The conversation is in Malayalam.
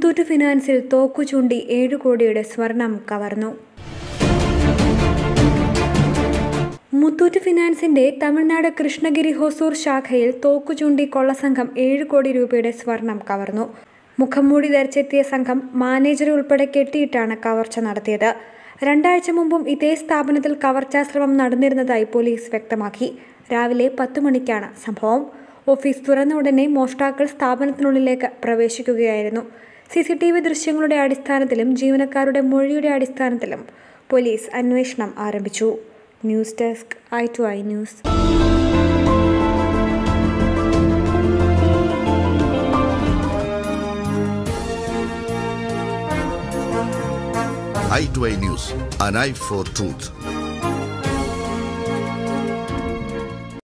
മുത്തൂറ്റ് ഫിനാൻസിൽ തോക്കു ചൂണ്ടി ഏഴ് കോടിയുടെ സ്വർണം കവർന്നു മുത്തൂറ്റ് ഫിനാൻസിന്റെ തമിഴ്നാട് കൃഷ്ണഗിരി ഹൊസൂർ ശാഖയിൽ തോക്കു ചൂണ്ടി കൊള്ളസംഘം ഏഴ് കോടി രൂപയുടെ സ്വർണം കവർന്നു മുഖംമൂടി ധരിച്ചെത്തിയ സംഘം മാനേജറെ ഉൾപ്പെടെ കെട്ടിയിട്ടാണ് കവർച്ച നടത്തിയത് രണ്ടാഴ്ച മുമ്പും ഇതേ സ്ഥാപനത്തിൽ കവർച്ചാശ്രമം നടന്നിരുന്നതായി പോലീസ് വ്യക്തമാക്കി രാവിലെ പത്തു മണിക്കാണ് സംഭവം ഓഫീസ് തുറന്ന ഉടനെ മോഷ്ടാക്കൾ സ്ഥാപനത്തിനുള്ളിലേക്ക് പ്രവേശിക്കുകയായിരുന്നു സി സി ടി വി ദൃശ്യങ്ങളുടെ അടിസ്ഥാനത്തിലും ജീവനക്കാരുടെ മൊഴിയുടെ അടിസ്ഥാനത്തിലും പോലീസ് അന്വേഷണം ആരംഭിച്ചു news desk I two I news i2i News, an eye for truth.